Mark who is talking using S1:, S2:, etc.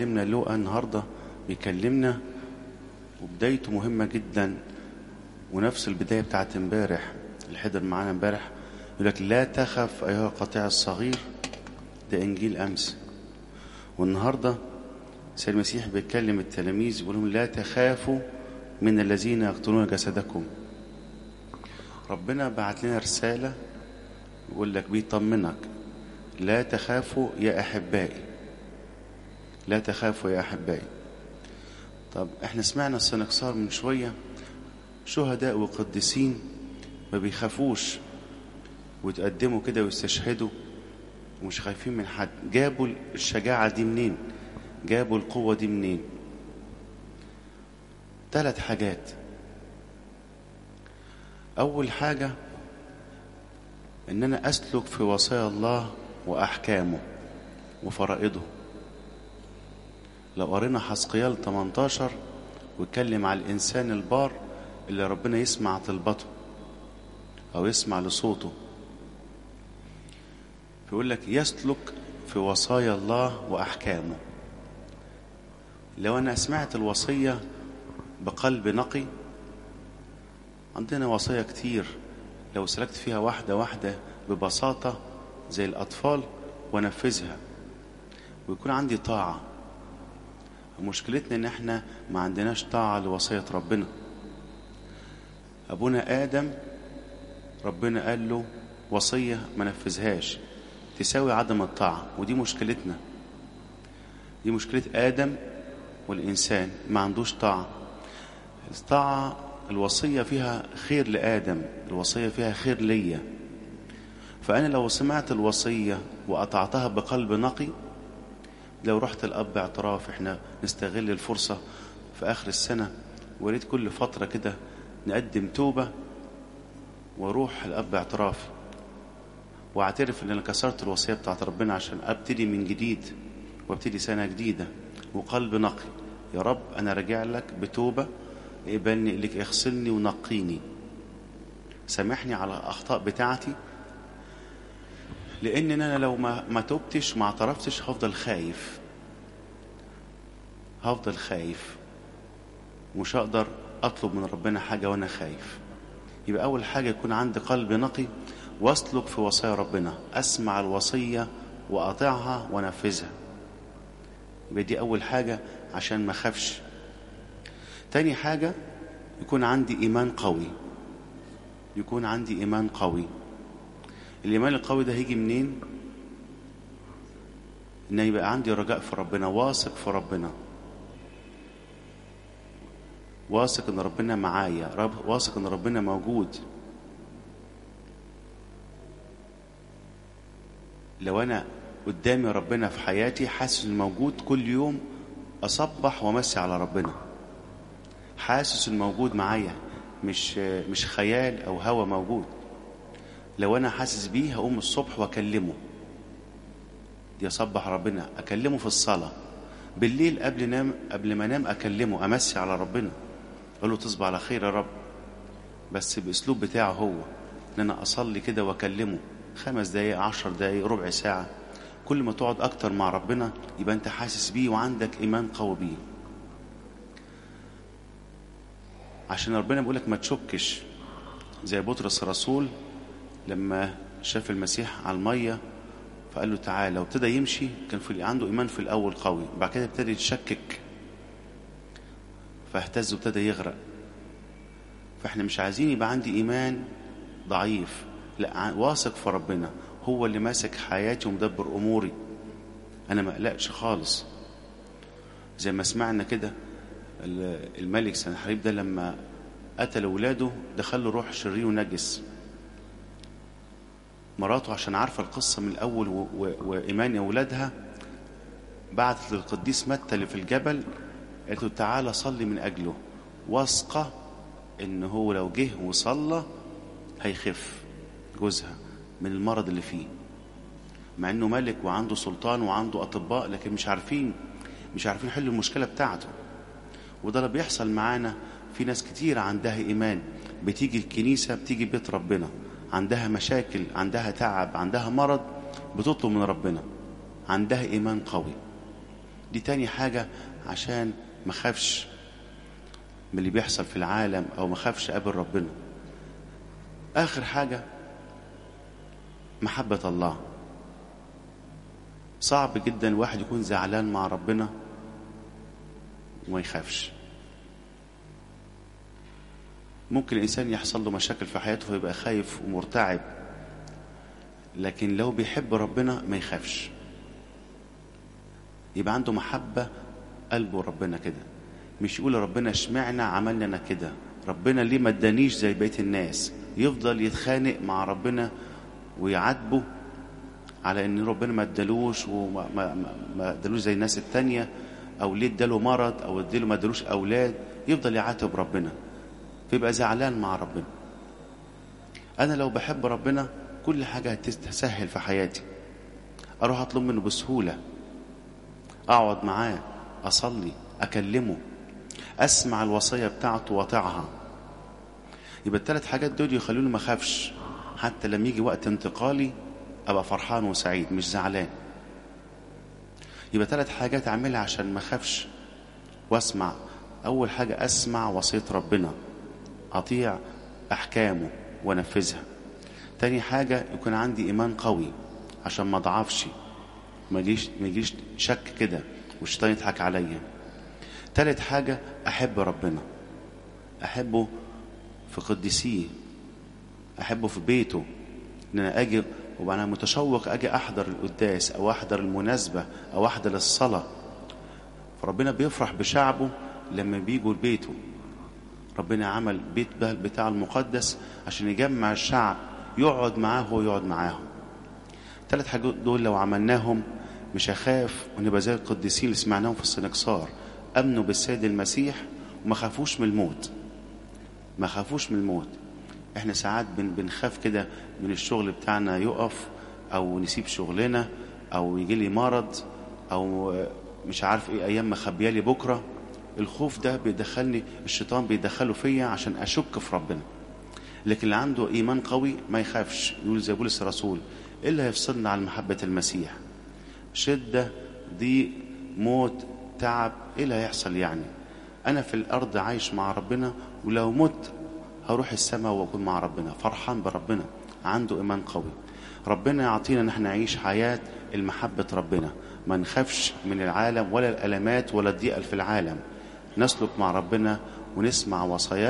S1: كلمنا لوقا النهارده بيكلمنا وبدايته مهمة جدا ونفس البداية بتاعت امبارح اللي حضر معانا امبارح يقول لك لا تخف أيها القطيع الصغير ده إنجيل أمس والنهارده سيد المسيح بيتكلم التلاميذ بيقول لهم لا تخافوا من الذين يقتلون جسدكم ربنا بعت لنا رسالة يقول لك بيطمنك لا تخافوا يا أحبائي لا تخافوا يا أحبائي طب احنا سمعنا السنكسار من شوية شهداء وقديسين ما بيخافوش ويتقدموا كده ويستشهدوا ومش خايفين من حد جابوا الشجاعة دي منين جابوا القوة دي منين ثلاث حاجات أول حاجة إن أنا أسلك في وصايا الله وأحكامه وفرائضه لو قرينا حسقيال 18 ويتكلم على الإنسان البار اللي ربنا يسمع طلبته أو يسمع لصوته فيقول لك يسلك في وصايا الله وأحكامه لو أنا سمعت الوصية بقلب نقي عندنا وصايا كتير لو سلكت فيها واحدة واحدة ببساطة زي الأطفال ونفذها ويكون عندي طاعة مشكلتنا ان احنا ما عندناش طاعة لوصية ربنا ابونا ادم ربنا قال له وصية ما نفذهاش تساوي عدم الطاعة ودي مشكلتنا دي مشكلة ادم والانسان ما عندوش طاعة الطاعة الوصية فيها خير لآدم الوصية فيها خير ليا فأنا لو سمعت الوصية وأطعتها بقلب نقي لو رحت الأب اعتراف احنا نستغل الفرصة في آخر السنة وريت كل فترة كده نقدم توبة واروح الأب اعتراف واعترف ان انا كسرت الوصية بتاعت ربنا عشان ابتدي من جديد وابتدي سنة جديدة وقلب نقي يا رب انا راجع لك بتوبة اقبلني لك اغسلني ونقيني سامحني على الاخطاء بتاعتي لان انا لو ما ما توبتش ما اعترفتش هفضل خايف هفضل خايف مش هقدر اطلب من ربنا حاجه وانا خايف يبقى اول حاجه يكون عندي قلب نقي واسلك في وصايا ربنا اسمع الوصيه واطيعها وانفذها يبقى دي اول حاجه عشان ما اخافش تاني حاجه يكون عندي ايمان قوي يكون عندي ايمان قوي الإيمان القوي ده هيجي منين؟ إن يبقى عندي رجاء في ربنا واثق في ربنا واثق إن ربنا معايا رب واثق إن ربنا موجود لو أنا قدامي ربنا في حياتي حاسس إنه موجود كل يوم أصبح وأمسي على ربنا حاسس إنه موجود معايا مش مش خيال أو هوى موجود لو انا حاسس بيه هقوم الصبح واكلمه يصبح ربنا اكلمه في الصلاه بالليل قبل نام قبل ما انام اكلمه امسي على ربنا اقول له تصبح على خير يا رب بس باسلوب بتاعه هو ان انا اصلي كده واكلمه خمس دقايق عشر دقايق ربع ساعه كل ما تقعد اكتر مع ربنا يبقى انت حاسس بيه وعندك ايمان قوي بيه عشان ربنا بيقول لك ما تشكش زي بطرس الرسول لما شاف المسيح على المية فقال له تعالى وابتدى يمشي كان في عنده إيمان في الأول قوي بعد كده ابتدى يتشكك فاهتز وابتدى يغرق فاحنا مش عايزين يبقى عندي إيمان ضعيف لا واثق في ربنا هو اللي ماسك حياتي ومدبر أموري أنا ما أقلقش خالص زي ما سمعنا كده الملك سنحريب ده لما قتل ولاده دخل له روح شرير ونجس مراته عشان عارفة القصة من الأول و... و... وإيمان أولادها بعتت للقديس متى اللي في الجبل قالت له تعالى صلي من أجله واثقة إن هو لو جه وصلى هيخف جوزها من المرض اللي فيه مع إنه ملك وعنده سلطان وعنده أطباء لكن مش عارفين مش عارفين يحلوا المشكلة بتاعته وده اللي بيحصل معانا في ناس كتير عندها إيمان بتيجي الكنيسة بتيجي بيت ربنا عندها مشاكل عندها تعب عندها مرض بتطلب من ربنا عندها إيمان قوي دي تاني حاجة عشان ما خافش من اللي بيحصل في العالم او ما خافش قابل ربنا اخر حاجة محبة الله صعب جدا الواحد يكون زعلان مع ربنا وما يخافش ممكن الإنسان يحصل له مشاكل في حياته فيبقى خايف ومرتعب لكن لو بيحب ربنا ما يخافش يبقى عنده محبة قلبه ربنا كده مش يقول ربنا اشمعنا عملنا انا كده ربنا ليه ما ادانيش زي بقيه الناس يفضل يتخانق مع ربنا ويعاتبه على ان ربنا ما ادالوش وما ما ما- ما ادالوش زي الناس التانية او ليه اداله مرض او اداله ما ادالوش اولاد يفضل يعاتب ربنا فيبقى زعلان مع ربنا انا لو بحب ربنا كل حاجه هتسهل في حياتي اروح اطلب منه بسهوله اقعد معاه اصلي اكلمه اسمع الوصيه بتاعته واطيعها يبقى الثلاث حاجات دول يخلوني ما اخافش حتى لما يجي وقت انتقالي ابقى فرحان وسعيد مش زعلان يبقى ثلاث حاجات اعملها عشان ما اخافش واسمع اول حاجه اسمع وصيه ربنا اطيع احكامه وانفذها تاني حاجه يكون عندي ايمان قوي عشان ما اضعفش ما يجيش ما يجيش شك كده والشيطان يضحك عليا تالت حاجه احب ربنا احبه في قدسيه احبه في بيته ان انا اجي وانا متشوق اجي احضر القداس او احضر المناسبه او احضر الصلاه فربنا بيفرح بشعبه لما بيجوا لبيته ربنا عمل بيت بقى بتاع المقدس عشان يجمع الشعب يقعد معاه ويقعد معاهم ثلاث حاجات دول لو عملناهم مش هخاف ونبقى زي القديسين اللي سمعناهم في السنكسار امنوا بالسيد المسيح وما خافوش من الموت ما خافوش من الموت احنا ساعات بن بنخاف كده من الشغل بتاعنا يقف او نسيب شغلنا او يجي لي مرض او مش عارف ايه ايام مخبيه لي بكره الخوف ده بيدخلني الشيطان بيدخله فيا عشان اشك في ربنا لكن اللي عنده ايمان قوي ما يخافش يقول زي بولس الرسول ايه اللي هيفصلنا عن محبه المسيح شده ضيق موت تعب ايه اللي هيحصل يعني انا في الارض عايش مع ربنا ولو مت هروح السماء واكون مع ربنا فرحان بربنا عنده ايمان قوي ربنا يعطينا ان احنا نعيش حياه المحبه ربنا ما نخافش من العالم ولا الالمات ولا الضيقه اللي في العالم نسلك مع ربنا ونسمع وصاياه